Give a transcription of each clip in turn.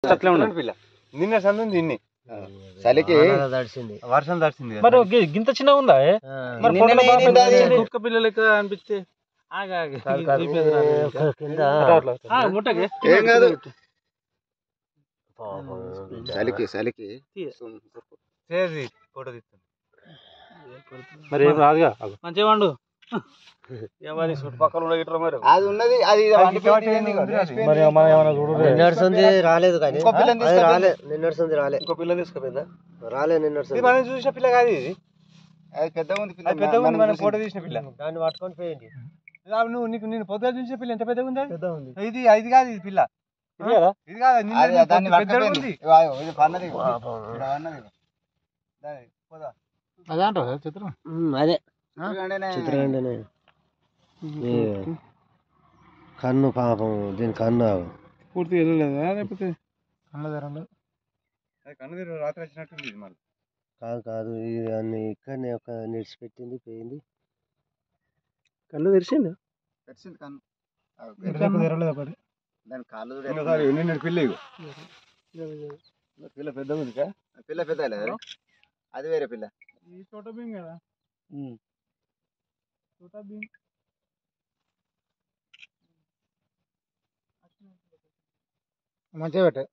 అట్లే ఉన్నది పిల్ల నిన్న సందు దీన్ని చలికి తడిసింది వర్షం తడిసింది మరి గి- గింత చిన్న ఉందా ఏ? మరి నిన్ననే ఫోటోలో బాగా నిండా పెద్దగా అది. ఉంది. కుక్క పిల్ల లెక్క అనిపిస్తే ఆగా ఆగా. కాదు, కాదు. తీపేది రాదు. ఒక కింద అట్లా, అట్లా, అట్లా. ఆ, ముట్టకి. ఏం కాదు పాపం బిడ్డ. చలికి చలికి చేసి ఫోటో తీస్తాను మరి ఏం రాదుగా అగో. మంచిగా వండు ఎవరి చుట్టుపక్కల ఉన్న గిట్ల మరి అది ఉన్నది అది ఇంకోటి ఏంది ఉంది అది? మరి మనం ఏమైనా చూడు నిన్నడుస్తుంది రాలేదు కానీ ఇంకో పిల్లని అది తీసుకొచ్చి- రాలే నిన్నడుస్తుంది రాలే ఇంకో పిల్లని తీసుకుపోయిందా రాలే ఇది నిన్నడుస్తుంది మనం చూసిన పిల్ల కాదు ఇది అది పెద్దగా ఉంది పిల్ల. అది పెద్దగా ఉంది మనం మనం చూసింది. ఫోటో తీసిన పిల్ల దాన్ని పట్టుకొని పోయింది రావు నువ్వు నీకు నేను పొద్దుగా చూసిన పిల్ల ఎంత పెద్దగా ఉంది అది? పెద్ద ఉంది ఇది ఇది కాదు ఇది పిల్ల ఇది కదా ఇది కాదు నిన్న అది నేను దాన్ని పొద్దు- పెద్దగా పట్టుకపోయింది. ఉంది ఇగో ఆగు, ఇది పన్నది ఇగో. ఇక్కడ పన్నది ఇగో. దాని పోదా. అదే అంటారు చిత్రం ఉమ్, అదే ఎందుకంటేనే చిత్రగండనే ఈ కన్ను పాపం దీని కన్ను పూర్తిగా వెళ్ళలేదా లేకపోతే అది కన్ను తెరువు రాత్రి వచ్చినట్టుంది ఇది మళ్ళీ కాదు కాదు ఇది అన్ని ఇక్కడనే ఒక నిడిచిపెట్టింది పోయింది కళ్ళు తెరిచింది తెరిచింది కన్ను. ఆగు, దాని కాళ్ళు చూడు ఎట్లా ఇంకోసారి నిన్న పిల్ల ఇగో పిల్ల పెద్దగా ఉంది కా ఉన్నాయి. పిల్ల పెద్ద లేదా? అది వేరే పిల్ల ఈ చోట భీమ్ కదా చోట భీమ్ మంచిగా పెట్టే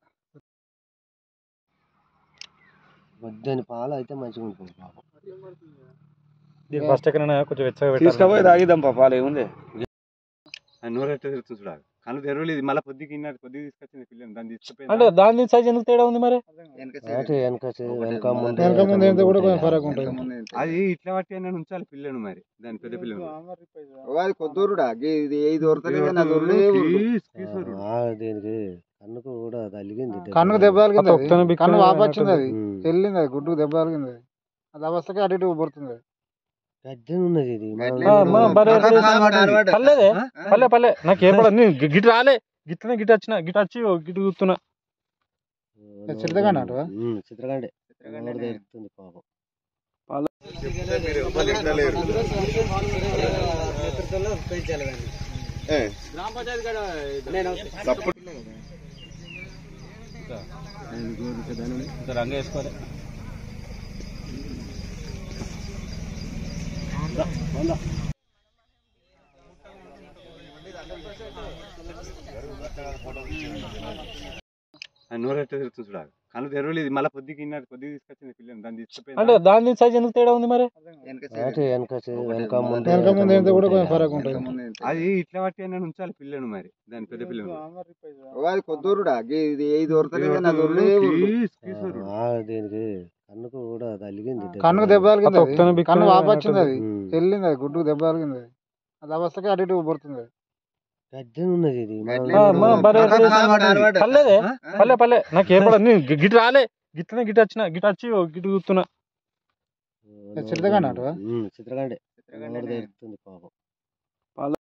వద్దని పాలు అయితే మంచిగా ఉంటుంది పాపం దీని ఫస్ట్ ఎక్కడైనా కొంచెం వెచ్చగా తీసుకపోయి పెట్టాలి తాగిద్దాం పాపాలు ఏముంది నూరు ఎట్లా తిరుగుతుంది చూడాలి కన్ను తెరవలేదు మళ్ళీ పొద్దుకి ఇన్నది పొద్దుకి తీసుకొచ్చింది పిల్లని దాన్ని అంటే తీసుకుపోయింది దాని సైజ్ ఎందుకు తేడా ఉంది మరి వెనక అటు వెనక చే- వెనక ముందు వెనక ముందు ఎంత కూడా కొంచెం ఫరక్ వెనక ఉంటుంది ముందు ఎంత. అది ఇట్లా పట్టి అయినా ఉంచాలి పిల్లను మరి దాని పెద్ద పిల్లను ఓ, అది కొద్దూరుడా గి- ఇది ఐదు వరతలే కానీ అది ఒరుడే ఊరుడు. Keys, keys ఊరుడు. ఆ, దీనికి కన్నుకు కూడా తగిలింది దెబ్బ. కన్నుకు దెబ్బ తగిలింది అది. ఒక్కనే బిక్కనే కన్ను వాపొచ్చింది అది ఉమ్. వెళ్ళింది అది గుడ్డుకు దెబ్బ తగిలింది అది అది అవస్థకి అటు ఇటు పడుతుంది అది. గడ్డి ఉన్నది ఇది గడ్డి ఆ, ఇప్పుడు మా బరే తర్వాత బరే అలవాటు, అలవాటు. పర్లేదే ఆ? పల్లె పల్లె నాకు ఏర్పడ గిట్ రాలే గిట్లనే గిట్ వచ్చిన గిట్ వచ్చి ఓ గిట్ కూతున్నా చిత్రగండ అంటవా? ఉమ్, చిత్రగండే చిత్రగండనే. నోరు తెరుస్తుంది పాపం మీరు ఎవ్వరు ఇంట్లో లేరు. ఏ, తప్పుడు రంగు వేసుకోవాలి ఆ నూరు ఎట్లా తిరుగుతుంది చూడాలి కన్ను తెరవలేదు మళ్ళీ పొద్దుకి ఇన్నది పొద్దుకి తీసుకొచ్చింది పిల్లని దాన్ని అంటే తీసుకుపోయింది దాని సైజ్ ఎందుకు తేడా ఉంది మరి వెనక అటు సైడ్. వెనక చే- వెనక ముందు వెనక ముందు ఎంత కూడా కొంచెం ఫరక్ వెనక ఉంటుంది ముందు ఎంత. అది ఇట్లా పట్టి అయినా ఉంచాలి పిల్లను మరి దాని పెద్ద పిల్లను ఓ, అది కొద్దూరుడా గి- ఇది ఐదు వరతలే కానీ అది ఒరుడే ఊరుడు. Keys, keys ఊరుడు. ఆ, దీనికి కన్నుకు కూడా తగిలింది దెబ్బ. కన్నుకు దెబ్బ తగిలింది అది. ఒక్కనే బిక్కనే కన్ను వాపొచ్చింది అది ఉమ్. వెళ్ళింది అది గుడ్డుకు దెబ్బ తగిలింది అది అది అవస్థకి అటు ఇటు పడుతుంది అది. గడ్డి ఉన్నది ఇది గడ్డి ఆ, ఇప్పుడు మా బరే తర్వాత బరే అలవాటు, అలవాటు. పర్లేదే ఆ? పల్లె పల్లె నాకు ఏర్పడ గిట్ రాలే గిట్లనే గిట్ వచ్చిన గిట్ వచ్చి ఓ గిట్ కూతున్నా చిత్రగండ అంటవా? ఉమ్, చిత్రగండే నోరు చిత్రగండనే. తెరుస్తుంది పాపం